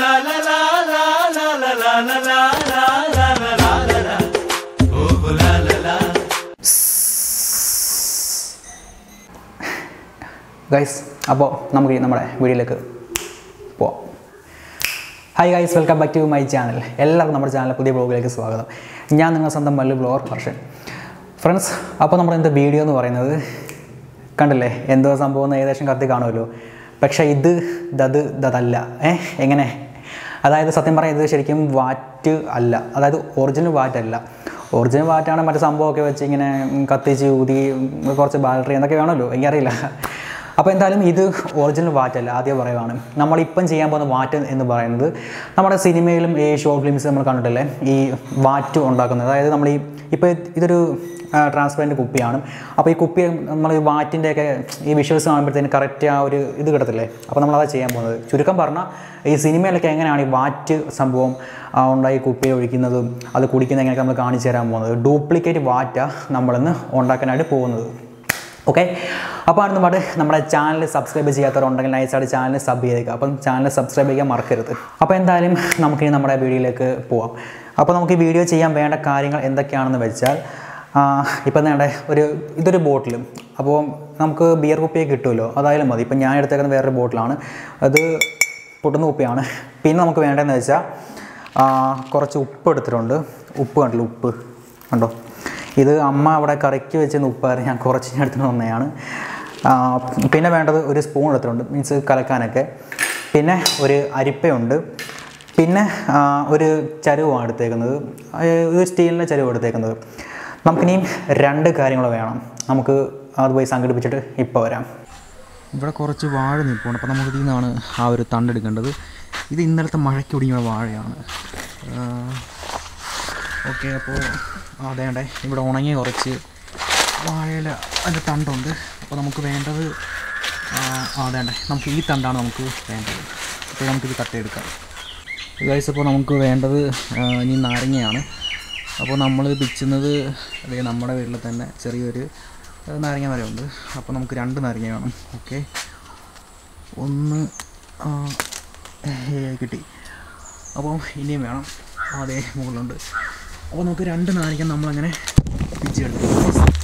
Guys അപ്പോൾ നമുക്ക് ഇനി നമ്മുടെ വീഡിയോയിലേക്ക് പോവാം hi guys welcome back to my channel എല്ലാവർക്കും നമ്മുടെ ചാനലിലെ പുതിയ ബ്ലോഗിലേക്ക് സ്വാഗതം ഞാൻ നിങ്ങളുടെ സ്വന്തം മല്ലു ബ്ലോഗർ ഹർഷൻ ഫ്രണ്ട്സ് അപ്പോൾ നമ്മുടെ ഇന്നത്തെ വീഡിയോ എന്ന് പറയുന്നത് കണ്ടില്ലേ എന്തോ സംഭവം എന്ന് ഏകദേശം കത്തി കാണുമല്ലോ പക്ഷേ ഇത് ദത് ദതല്ല ഏ എങ്ങനെ അതായത് സത്യം പറയാം ഇത് ശരിക്കും വാറ്റ് അല്ല അതായത് ഒറിജിനൽ വാറ്റല്ല ഒറിജിനൽ വാറ്റാണ് മറ്റു സംഭവമൊക്കെ വെച്ച് ഇങ്ങനെ കത്തിച്ച് ഊതി കുറച്ച് ബാറ്ററി എന്നൊക്കെ വേണമല്ലോ എനിക്കറിയില്ല അപ്പോൾ എന്തായാലും ഇത് ഒറിജിനൽ വാറ്റല്ല ആദ്യം പറയുവാണ് നമ്മളിപ്പം ചെയ്യാൻ പോകുന്ന വാറ്റ് എന്ന് പറയുന്നത് നമ്മുടെ സിനിമയിലും ഈ ഷോർട്ട് ഫിലിംസ് നമ്മൾ കണ്ടിട്ടില്ലേ ഈ വാറ്റ് ഉണ്ടാക്കുന്നത് അതായത് നമ്മൾ ഈ ഇപ്പോൾ ഇതൊരു ട്രാൻസ്പെറൻറ്റ് കുപ്പിയാണ് അപ്പോൾ ഈ കുപ്പി നമ്മൾ ഈ വാറ്റിൻ്റെയൊക്കെ ഈ വിഷ്വൽസ് കാണുമ്പോഴത്തേന് കറക്റ്റ് ആ ഒരു ഇത് കിടത്തില്ലേ അപ്പോൾ നമ്മളതാ ചെയ്യാൻ പോകുന്നത് ചുരുക്കം പറഞ്ഞാൽ ഈ സിനിമയിലൊക്കെ എങ്ങനെയാണ് ഈ വാറ്റ് സംഭവം ആ, ഉണ്ടായി കുപ്പിയിൽ ഒഴിക്കുന്നതും അത് കുടിക്കുന്നത് എങ്ങനെയൊക്കെ നമ്മൾ കാണിച്ചു തരാൻ പോകുന്നത് ഡ്യൂപ്ലിക്കേറ്റ് വാറ്റാണ് നമ്മളിന്ന് ഉണ്ടാക്കാനായിട്ട് പോകുന്നത് ഓക്കെ അപ്പോൾ അടുത്ത പാട് നമ്മുടെ ചാനൽ സബ്സ്ക്രൈബ് ചെയ്യാത്തവരുണ്ടെങ്കിൽ നൈസായിട്ട് ചാനൽ സബ് ചെയ്തേക്കുക അപ്പം ചാനൽ സബ്സ്ക്രൈബ് ചെയ്യാൻ മറക്കരുത് അപ്പോൾ എന്തായാലും നമുക്കിനി നമ്മുടെ വീഡിയോയിലേക്ക് പോവാം അപ്പോൾ നമുക്ക് ഈ വീഡിയോ ചെയ്യാൻ വേണ്ട കാര്യങ്ങൾ എന്തൊക്കെയാണെന്ന് വെച്ചാൽ ഇപ്പം വേണ്ട ഒരു ഇതൊരു ബോട്ടിൽ അപ്പോൾ നമുക്ക് ബിയർ കുപ്പിയൊക്കെ കിട്ടുമല്ലോ അതായാലും മതി ഇപ്പം ഞാൻ എടുത്തേക്കുന്ന വേറൊരു ബോട്ടിലാണ് അത് പൊട്ടുന്ന കുപ്പിയാണ് പിന്നെ നമുക്ക് വേണ്ടതെന്ന് വെച്ചാൽ ആ, കുറച്ച് ഉപ്പ് എടുത്തിട്ടുണ്ട് ഉപ്പ് കണ്ടില്ല ഉപ്പ് കണ്ടോ ഇത് അമ്മ അവിടെ കറിക്ക് വെച്ചിരുന്ന ഉപ്പായിരുന്നു ഞാൻ കുറച്ച് ഞാൻ എടുത്തിട്ട് വന്നതാണ് ആ, പിന്നെ വേണ്ടത് ഒരു സ്പൂൺ എടുത്തിട്ടുണ്ട് മീൻസ് കലക്കാനൊക്കെ പിന്നെ ഒരു അരിപ്പയുണ്ട് പിന്നെ ആ, ഒരു ചരുവാണ് എടുത്തേക്കുന്നത് ആ, ഒരു സ്റ്റീലിൻ്റെ ചരുവ് എടുത്തേക്കുന്നത് നമുക്കിനിയും രണ്ട് കാര്യങ്ങൾ വേണം നമുക്ക് അത് പോയി സംഘടിപ്പിച്ചിട്ട് ഇപ്പോൾ വരാം ഇവിടെ കുറച്ച് വാഴ നിൽപ്പുണ്ട് അപ്പോൾ നമുക്ക് ഇതിൽ നിന്നാണ് ആ ഒരു തണ്ടെടുക്കേണ്ടത് ഇത് ഇന്നലത്തെ മഴയ്ക്ക് ഒടിഞ്ഞ വാഴയാണ് ഓക്കെ അപ്പോൾ അതേണ്ടേ ഇവിടെ ഉണങ്ങിയ കുറച്ച് വാഴയില അതിൻ്റെ തണ്ടുണ്ട് അപ്പോൾ നമുക്ക് വേണ്ടത് അതേണ്ടേ നമുക്ക് ഈ തണ്ടാണ് നമുക്ക് വേണ്ടത് അപ്പോൾ നമുക്കിത് കട്ടെടുക്കാം ഗൈസ് അപ്പോൾ നമുക്ക് വേണ്ടത് ആ, ഇനി നാരങ്ങയാണ് അപ്പോൾ നമ്മൾ പിച്ചുന്നത് അതേ നമ്മുടെ വീട്ടിൽ തന്നെ ചെറിയൊരു ആ, നാരങ്ങ മരമുണ്ട് അപ്പോൾ നമുക്ക് രണ്ട് നാരങ്ങ വേണം ഓക്കെ ഒന്ന് ആ, ഏ, കിട്ടി അപ്പോൾ ഇനിയും വേണം അതേ മുകളിലുണ്ട് അപ്പോൾ നമുക്ക് രണ്ട് നാരങ്ങ നമ്മളങ്ങനെ പിച്ചെടുക്കും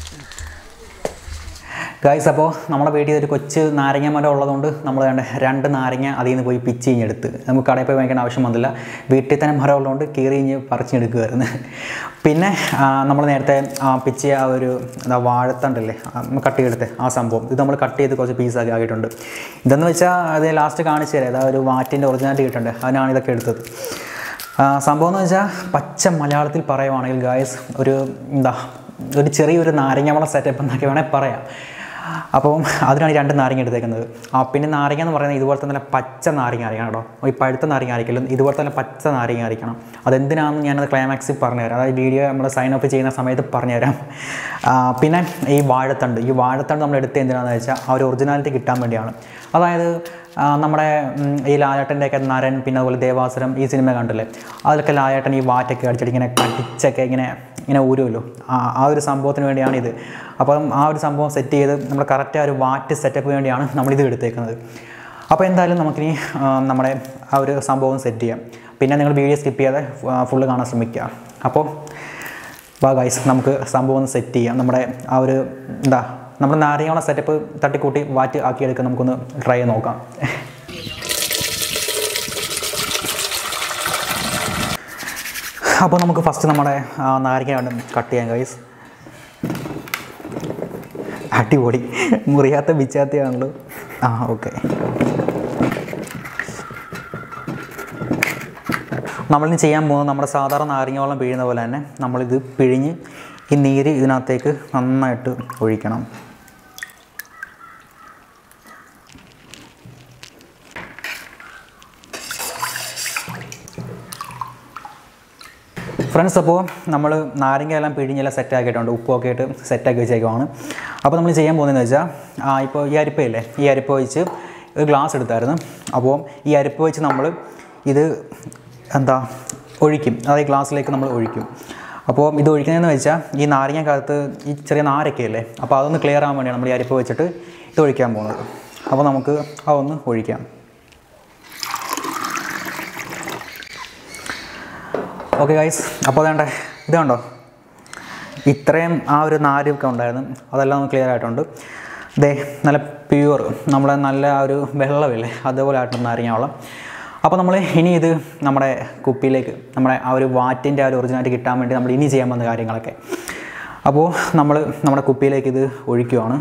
ഗായ്സ് അപ്പോൾ നമ്മുടെ വീട്ടിൽ ഒരു കൊച്ചു നാരങ്ങ മരം ഉള്ളതുകൊണ്ട് നമ്മൾ വേണ്ട രണ്ട് നാരങ്ങ അതിൽ നിന്ന് പോയി പിച്ച് കഴിഞ്ഞെടുത്ത് നമുക്ക് കടയിൽ പോയി വാങ്ങിക്കേണ്ട ആവശ്യം വന്നില്ല വീട്ടിൽ തന്നെ മരം ഉള്ളതുകൊണ്ട് കീറി കഴിഞ്ഞ് പറിച്ചെടുക്കുമായിരുന്നു പിന്നെ നമ്മൾ നേരത്തെ ആ പിച്ചിയ ആ ഒരു എന്താ വാഴത്തണ്ടല്ലേ ആ, നമ്മൾ കട്ട് ചെയ്തെടുത്ത് ആ സംഭവം ഇത് നമ്മൾ കട്ട് ചെയ്ത് കുറച്ച് പീസാക്കി ആക്കിയിട്ടുണ്ട് ഇതെന്ന് വെച്ചാൽ അത് ലാസ്റ്റ് കാണിച്ചു തരാം അതാ ഒരു വാറ്റിൻ്റെ ഒറിജിനാലിറ്റി കിട്ടണ്ടേ അതിനാണ് ഇതൊക്കെ എടുത്തത് ആ, സംഭവം എന്ന് വെച്ചാൽ പച്ച മലയാളത്തിൽ പറയുവാണെങ്കിൽ ഗായസ് ഒരു എന്താ ഒരു ചെറിയൊരു നാരങ്ങ സെറ്റപ്പ് എന്നൊക്കെ വേണേൽ പറയാം അപ്പം അതിനാണ് ഈ രണ്ട് നാരങ്ങ എടുത്തേക്കുന്നത് ആ പിന്നെ നാരങ്ങ എന്ന് പറയുന്നത് ഇതുപോലെ തന്നെ പച്ച നാരങ്ങ ആയിരിക്കണം കേട്ടോ ഈ പഴുത്ത നാരങ്ങ ആയിരിക്കില്ല ഇതുപോലെ തന്നെ പച്ച നാരങ്ങ ആയിരിക്കണം അതെന്തിനാണെന്ന് ഞാനത് ക്ലൈമാക്സിൽ പറഞ്ഞുതരാം അതായത് വീഡിയോ നമ്മൾ സൈൻ അപ്പ് ചെയ്യുന്ന സമയത്ത് പറഞ്ഞുതരാം ആ, പിന്നെ ഈ വാഴത്തണ്ട് ഈ വാഴത്തണ്ട് നമ്മൾ എടുത്ത് എന്തിനാണെന്ന് വെച്ചാൽ ആ ഒരു ഒറിജിനാലിറ്റി കിട്ടാൻ വേണ്ടിയാണ് അതായത് ആ, നമ്മുടെ ഉം, ഈ ലാലേട്ടൻ്റെയൊക്കെ നരൻ പിന്നെ അതുപോലെ ദേവാസുരം ഈ സിനിമ കണ്ടില്ലേ അതിലൊക്കെ ലാലേട്ടൻ ഈ വാറ്റൊക്കെ അടിച്ചിട്ട് ഇങ്ങനെ കടിച്ചൊക്കെ ഇങ്ങനെ ഇങ്ങനെ ഊരുമല്ലോ ആ ആ ഒരു സംഭവത്തിന് വേണ്ടിയാണ് ഇത് അപ്പം ആ ഒരു സംഭവം സെറ്റ് ചെയ്ത് നമ്മൾ കറക്റ്റ് ആ ഒരു വാറ്റ് സെറ്റപ്പ് വേണ്ടിയാണ് നമ്മളിത് എടുത്തേക്കുന്നത് അപ്പോൾ എന്തായാലും നമുക്കിനി ആ, നമ്മുടെ ആ ഒരു സംഭവം സെറ്റ് ചെയ്യാം പിന്നെ നിങ്ങൾ വീഡിയോ സ്കിപ്പ് ചെയ്യാതെ ഫുള്ള് കാണാൻ ശ്രമിക്കുക അപ്പോൾ വാ ഗൈസ് നമുക്ക് സംഭവം ഒന്ന് സെറ്റ് ചെയ്യാം നമ്മുടെ ആ ഒരു എന്താ നമ്മുടെ നാരങ്ങയുള്ള സെറ്റപ്പ് തട്ടിക്കൂട്ടി വാറ്റ് ആക്കിയെടുക്കാൻ നമുക്കൊന്ന് ട്രൈ ചെയ്ത് നോക്കാം അപ്പോൾ നമുക്ക് ഫസ്റ്റ് നമ്മുടെ ആ, നാരങ്ങ കണ്ട് കട്ട് ചെയ്യാം ഗൈസ് അടിപൊളി മുറിയാത്ത ബിച്ചാത്തയാണല്ലോ ആ ഓക്കെ നമ്മളിനി ചെയ്യാൻ പോകുന്നത് നമ്മുടെ സാധാരണ നാരങ്ങ വെള്ളം പിഴിയുന്ന പോലെ തന്നെ നമ്മളിത് പിഴിഞ്ഞ് ഈ നീര് ഇതിനകത്തേക്ക് നന്നായിട്ട് ഒഴിക്കണം ഫ്രണ്ട്സ് അപ്പോൾ നമ്മൾ നാരങ്ങ എല്ലാം പിഴിഞ്ഞെല്ലാം സെറ്റ് ആക്കിയിട്ടുണ്ട് ഉപ്പൊക്കെ ഇട്ട് സെറ്റാക്കി വെച്ചേക്കുവാണ് അപ്പോൾ നമ്മൾ ചെയ്യാൻ പോകുന്നതെന്ന് വെച്ചാൽ ആ, ഇപ്പോൾ ഈ അരിപ്പയില്ലേ ഈ അരിപ്പ വെച്ച് ഒരു ഗ്ലാസ് എടുത്തായിരുന്നു അപ്പോൾ ഈ അരിപ്പ വെച്ച് നമ്മൾ ഇത് എന്താ ഒഴിക്കും അതായത് ഗ്ലാസ്സിലേക്ക് നമ്മൾ ഒഴിക്കും അപ്പോൾ ഇത് ഒഴിക്കുന്നതെന്ന് വെച്ചാൽ ഈ നാരങ്ങക്കകത്ത് ഈ ചെറിയ നാരൊക്കെ അല്ലേ അപ്പോൾ അതൊന്ന് ക്ലിയർ ആകാൻ വേണ്ടിയാണ് നമ്മൾ ഈ അരിപ്പ വെച്ചിട്ട് ഇത് ഒഴിക്കാൻ പോകുന്നത് അപ്പോൾ നമുക്ക് അതൊന്ന് ഒഴിക്കാം ഓക്കെ ഗൈസ് അപ്പോൾ അതേണ്ട ഇത് കണ്ടോ ഇത്രയും ആ ഒരു നാരൊക്കെ ഉണ്ടായിരുന്നു അതെല്ലാം ഒന്ന് ക്ലിയർ ആയിട്ടുണ്ട് ദേ നല്ല പ്യൂർ നമ്മളെ നല്ല ആ ഒരു വെള്ളമില്ലേ അതുപോലെ ആയിട്ടുണ്ട് നാരങ്ങാവളം അപ്പോൾ നമ്മൾ ഇനി ഇത് നമ്മുടെ കുപ്പിയിലേക്ക് നമ്മുടെ ആ ഒരു വാറ്റിൻ്റെ ആ ഒരു ഒറിജിനാലിറ്റി കിട്ടാൻ വേണ്ടി നമ്മൾ ഇനി ചെയ്യാൻ പോകുന്ന കാര്യങ്ങളൊക്കെ അപ്പോൾ നമ്മൾ നമ്മുടെ കുപ്പിയിലേക്ക് ഇത് ഒഴിക്കുവാണ്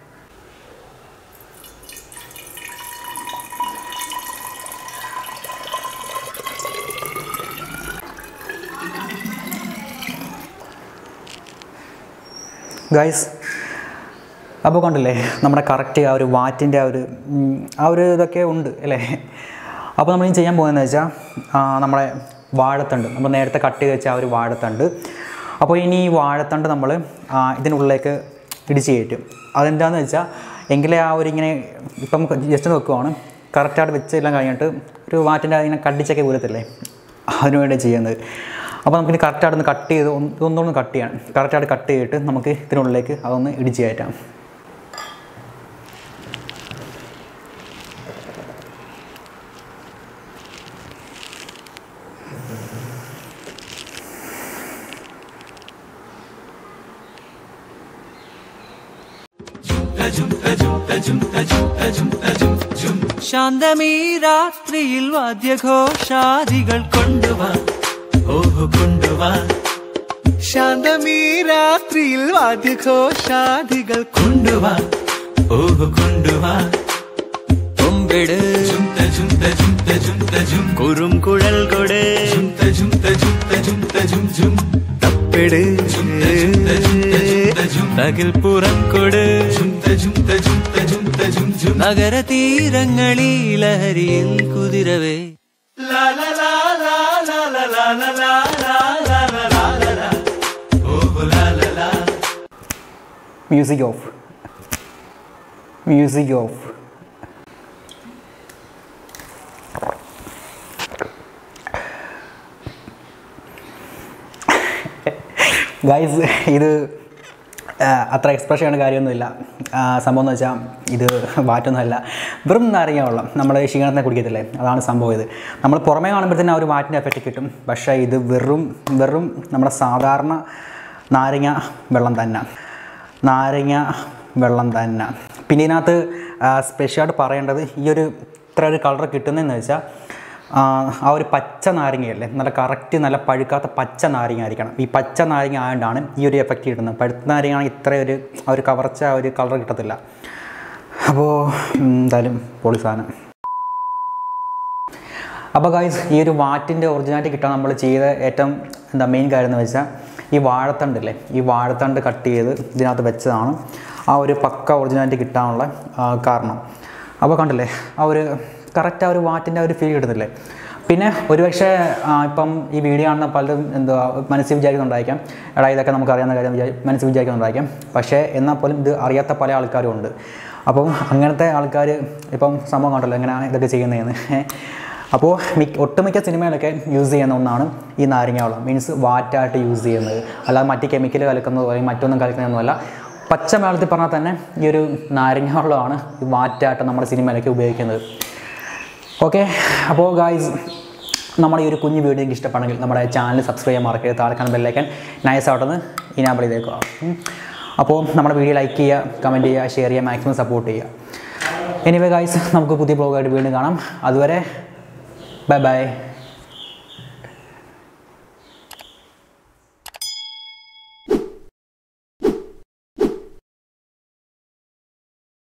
ഗൈസ് അപ്പോൾ കണ്ടില്ലേ നമ്മുടെ കറക്റ്റ് ആ ഒരു വാറ്റിൻ്റെ ആ ഒരു ഉം, ആ ഒരു ഇതൊക്കെ ഉണ്ട് അല്ലേ അപ്പോൾ നമ്മൾ ഇനി ചെയ്യാൻ പോകുന്നതെന്ന് വെച്ചാൽ ആ, നമ്മുടെ വാഴത്തണ്ട് നമ്മൾ നേരത്തെ കട്ട് ചെയ്ത് വെച്ച ആ ഒരു വാഴത്തണ്ട് അപ്പോൾ ഇനി ഈ വാഴത്തണ്ട് നമ്മൾ ആ, ഇതിനുള്ളിലേക്ക് ഇടിച്ച് കയറ്റും അതെന്താണെന്ന് വെച്ചാൽ എങ്കിലേ ആ ഒരു ഇങ്ങനെ ഇപ്പം ജസ്റ്റ് വെക്കുവാണ് കറക്റ്റായിട്ട് വെച്ചെല്ലാം കഴിഞ്ഞിട്ട് ഒരു വാറ്റിൻ്റെ ഇങ്ങനെ കടിച്ചൊക്കെ വീഴത്തില്ലേ അതിനു വേണ്ടി ചെയ്യുന്നത് അപ്പോൾ നമുക്കിനി കറക്റ്റായിട്ട് ഒന്ന് കട്ട് ചെയ്ത് ഒന്ന് ഒന്നുകൂടെ കട്ട് ചെയ്യണം കറക്റ്റായിട്ട് കട്ട് ചെയ്തിട്ട് നമുക്ക് ഇതിനുള്ളിലേക്ക് അതൊന്ന് ഇടിച്ച് കയറ്റാം ശാന്തമീ രാത്രിയിൽ വാദ്യഘോഷാദികൾ കൊണ്ടുവാ ഓഹോ കൊണ്ടുവാ ശാന്തമീ രാത്രിയിൽ വാദ്യഘോഷാദികൾ കൊണ്ടുവാ ഓഹോ കൊണ്ടുവാ കൊമ്പിട് കുറും കുഴൽ കൊട് തപ്പിട് തകിൽ പുറം കൊട് നഗര തീരങ്ങളീ ലഹരിയിൽ കുതിരവേ music off music off guys ഇത് ആ, അത്ര എക്സ്പ്രഷൻ ചെയ്യേണ്ട കാര്യമൊന്നുമില്ല ആ, സംഭവം എന്ന് വെച്ചാൽ ഇത് വാറ്റൊന്നുമല്ല വെറും നാരങ്ങ വെള്ളം നമ്മൾ ക്ഷീണത്തിനെ കുടിക്കത്തില്ലേ അതാണ് സംഭവം ഇത് നമ്മൾ പുറമേ കാണുമ്പോഴത്തേനും ആ ഒരു വാറ്റിൻ്റെ എഫക്റ്റ് കിട്ടും പക്ഷേ ഇത് വെറും വെറും നമ്മുടെ സാധാരണ നാരങ്ങ വെള്ളം തന്നെ നാരങ്ങ വെള്ളം തന്നെ പിന്നെ ഇതിനകത്ത് സ്പെഷ്യലായിട്ട് പറയേണ്ടത് ഈ ഒരു ഇത്ര ഒരു കളർ കിട്ടുന്നതെന്ന് വെച്ചാൽ ആ, ആ ഒരു പച്ച നാരങ്ങയല്ലേ നല്ല കറക്റ്റ് നല്ല പഴുക്കാത്ത പച്ച നാരങ്ങ ആയിരിക്കണം ഈ പച്ച നാരങ്ങ ആയതുകൊണ്ടാണ് ഈ ഒരു എഫക്റ്റ് കിട്ടുന്നത് പഴുത്ത നാരങ്ങ ആണെങ്കിൽ ഇത്ര ഒരു ആ ഒരു കവർച്ച ആ ഒരു കളർ കിട്ടത്തില്ല അപ്പോൾ എന്തായാലും പൊളി സാധനം അപ്പോൾ ഗൈസ് ഈ ഒരു വാറ്റിൻ്റെ ഒറിജിനാലിറ്റി കിട്ടാൻ നമ്മൾ ചെയ്ത ഏറ്റവും എന്താ മെയിൻ കാര്യം എന്ന് വെച്ചാൽ ഈ വാഴത്തണ്ടില്ലേ ഈ വാഴത്തണ്ട് കട്ട് ചെയ്ത് ഇതിനകത്ത് വെച്ചതാണ് ആ ഒരു പക്ക ഒറിജിനാലിറ്റി കിട്ടാനുള്ള ആ, കാരണം അപ്പോൾ കണ്ടില്ലേ ആ ഒരു കറക്റ്റ് ആ ഒരു വാറ്റിൻ്റെ ആ ഒരു ഫീൽ കിട്ടുന്നില്ലേ പിന്നെ ഒരുപക്ഷെ ആ, ഇപ്പം ഈ വീഡിയോ കാണുന്ന പലരും എന്താ മനസ്സിൽ വിചാരിക്കുന്നുണ്ടായിരിക്കാം എടാ ഇതൊക്കെ നമുക്ക് അറിയാവുന്ന കാര്യം വിചാരി മനസ്സിൽ വിചാരിക്കുന്നുണ്ടായിരിക്കാം പക്ഷേ എന്നാൽ പോലും ഇത് അറിയാത്ത പല ആൾക്കാരും ഉണ്ട് അപ്പം അങ്ങനത്തെ ആൾക്കാർ ഇപ്പം സംഭവം കണ്ടല്ലോ എങ്ങനെയാണ് ഇതൊക്കെ ചെയ്യുന്നതെന്ന് അപ്പോൾ മിക്ക ഒട്ടുമിക്ക സിനിമയിലൊക്കെ യൂസ് ചെയ്യുന്ന ഒന്നാണ് ഈ നാരങ്ങ വെള്ളം മീൻസ് വാറ്റായിട്ട് യൂസ് ചെയ്യുന്നത് അല്ലാതെ മറ്റ് കെമിക്കൽ കലക്കുന്നതോ അല്ലെങ്കിൽ മറ്റൊന്നും കലക്കുന്നതൊന്നുമല്ല പച്ച മലയാളത്തിൽ പറഞ്ഞാൽ തന്നെ ഈ ഒരു നാരങ്ങ വെള്ളമാണ് ഈ വാറ്റായിട്ട് നമ്മുടെ സിനിമയിലൊക്കെ ഉപയോഗിക്കുന്നത് ഓക്കെ അപ്പോൾ ഗായ്സ് നമ്മുടെ ഈ ഒരു കുഞ്ഞു വീഡിയോ എനിക്ക് ഇഷ്ടപ്പെടുന്നെങ്കിൽ നമ്മുടെ ചാനൽ സബ്സ്ക്രൈബ് ചെയ്യാൻ മറക്കരുത് താഴെ കാണുന്ന ബെല്ലൈക്കൻ നൈസ് ആയിട്ടൊന്ന് ഇനാബിൾ ചെയ്തേക്കുക ഉം. അപ്പോൾ നമ്മുടെ വീഡിയോ ലൈക്ക് ചെയ്യുക കമൻറ്റ് ചെയ്യുക ഷെയർ ചെയ്യുക മാക്സിമം സപ്പോർട്ട് ചെയ്യുക എനിവേ ഗായ്സ് നമുക്ക് പുതിയ ബ്ലോഗായിട്ട് വീണ്ടും കാണാം അതുവരെ ബൈ ബൈ